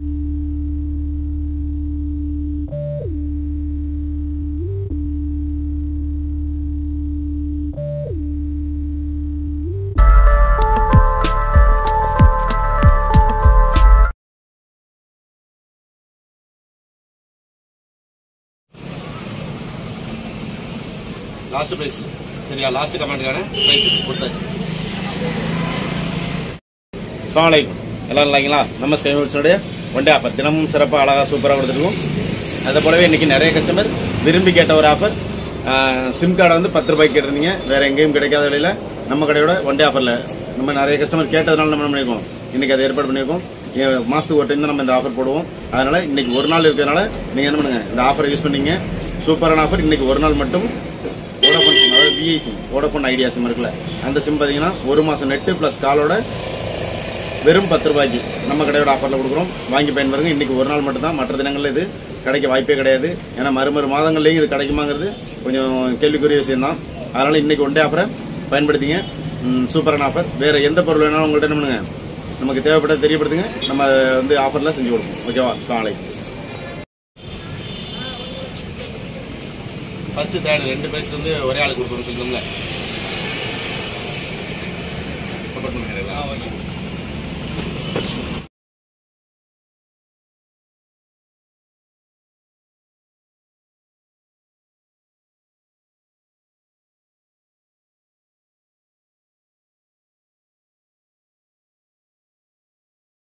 last prize சரியா last கமெண்ட்டுக்கான prize கொடுத்தாச்சு அஸ்ஸலாமு அலைக்கும் எல்லாரும் இல்லைங்களா நம்ம ஸ்கை மூவிஸோடைய ஒன் டே ஆஃபர் தினமும் சிறப்பாக அழகாக சூப்பராக கொடுத்துருக்கோம் அதை போலவே இன்னைக்கு நிறைய கஸ்டமர் விரும்பி கேட்ட ஒரு ஆஃபர் சிம் கார்டை வந்து பத்து ரூபாய்க்கு கேட்டிருந்தீங்க வேற எங்கேயும் கிடைக்காத விலையில நம்ம கடையோட ஒன் டே ஆஃபரில் நம்ம நிறைய கஸ்டமர் கேட்டதுனால நம்ம என்ன பண்ணியிருக்கோம் இன்னைக்கு அதை ஏற்பாடு பண்ணியிருக்கோம் ஏ- மாசத்துக்கு ஒரு டைம் தான் நம்ம இந்த ஆஃபர் போடுவோம் அதனால இன்னைக்கு ஒரு நாள் இருக்கிறதுனால நீங்க என்ன பண்ணுங்க இந்த ஆஃபரை யூஸ் பண்ணீங்க சூப்பரான ஆஃபர் இன்னைக்கு ஒரு நாள் மட்டும் வோடஃபோன் சிம் அதாவது VI SIM Vodafone Idea SIM இருக்குல்ல அந்த சிம் பார்த்தீங்கன்னா ஒரு மாசம் நெட்டு ப்ளஸ் காலோட வெறும் பத்து ரூபாய்க்கு நம்ம கடையோட ஆஃபரில் கொடுக்குறோம் வாங்கி பயன்பெறுங்க இன்னைக்கு ஒரு நாள் மட்டும்தான் மற்ற தினங்களில் இது கிடைக்க வாய்ப்பே கிடையாது ஏன்னா மறுமறு மாதங்கள்லேயும் இது கிடைக்குமாங்கிறது கொஞ்சம் கேள்விக்குரிய விஷயம் தான் அதனால இன்னைக்கு ஒன் டே ஆஃபரை பயன்படுத்திங்க ம், சூப்பரான ஆஃபர் வேற எந்த பொருள் வேணாலும் உங்கள்கிட்ட என்ன பண்ணுங்க நமக்கு தேவைப்பட்ட தெரியப்படுத்துங்க நம்ம வந்து ஆஃபரில் செஞ்சு கொடுப்போம் ஓகேவா நாளை ஃபர்ஸ்ட் தேர்ட் ரெண்டு பேர்ஸ் வந்து ஒரே ஆள் கொடுக்கணும்னு சொல்லுவோம்ல